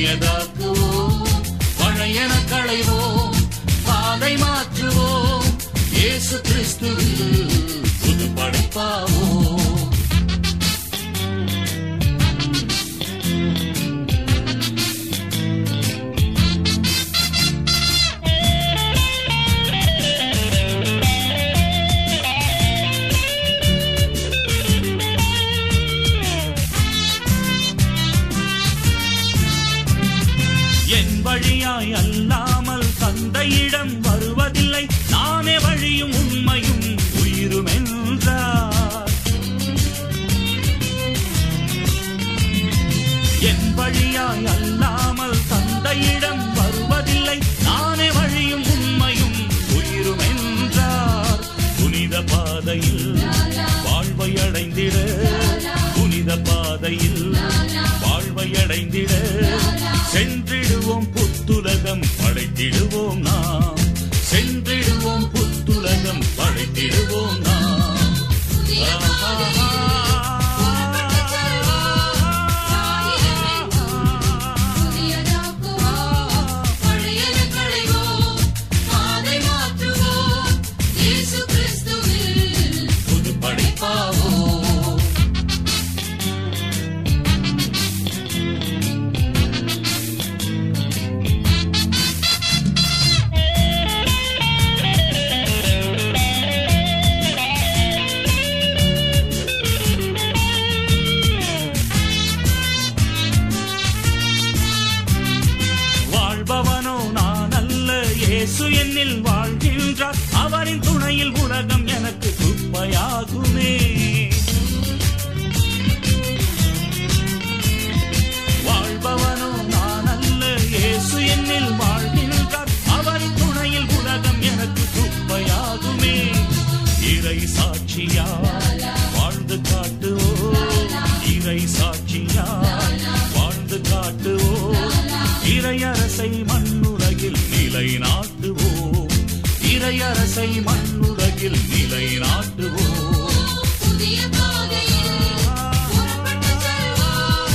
புதியதாக்குவோம் பழையன களைவோம் பாதை மாற்றுவோம் இயேசு கிறிஸ்துவில் புது படைப்பாவோம் என் வழியாய் அல்லாமல் தந்தையிடம் வருவதில்லை நானே வழியும் உண்மையும் உயிரும் என்றார் என் வழியாய் அல்லாமல் தந்தையிடம் வருவதில்லை நானே வழியும் உண்மையும் உயிரும் என்றார் புனித பாதையில் வாழ்வை அடைந்திட புனித பாதையில் வாழ்வை அடைந்திட சென்றிடுவோம் புத்துலகம் படைத்திடுவோம் நாம் சென்றிடுவோம் புத்துலகம் படைத்திடுவோம் நாம் புது படைப்பாவோம் வாழ்பவனோ நான் அல்ல இயேசு என்னில் வாழ்கின்றார் அவரின் துணையில் உலகம் எனக்கு குப்பையாகுமே வாழ்பவனோ நான் அல்ல இயேசு என்னில் வாழ்கின்றார் அவரின் துணையில் உலகம் எனக்கு குப்பையாகுமே இறை சாட்சியா வாழ்ந்து காட்டுவோம் இறை சாட்சியா வாழ்ந்து காட்டுவோம் இறையரசை மண்ணுலகில் நிலை நாட்டுவோம் இறையரசை மண்ணுலகில் நிலை நாட்டுவோம் புதிய பாதையில் புறப்பட்டு செல்வோம்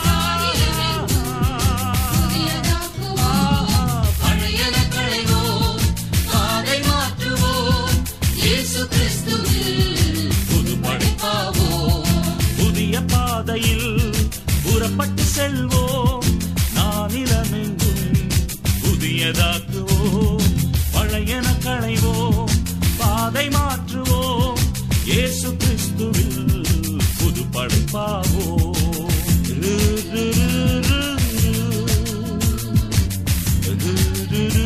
புதியதாக்குவோம் பழையன களைவோம் பாதை மாற்றுவோம் இயேசு கிறிஸ்துவில் புது படைப்பாவோம் புதிய பாதையில் புறப்பட்டு செல்வோம் நானிலமெங்கும் புதியதாக்குவோம் பழையன களைவோம் பாதை மாற்றுவோம் இயேசு கிறிஸ்துவில் புது படைப்பாவோம் ரு, ரு, ரு, ரு, ரு.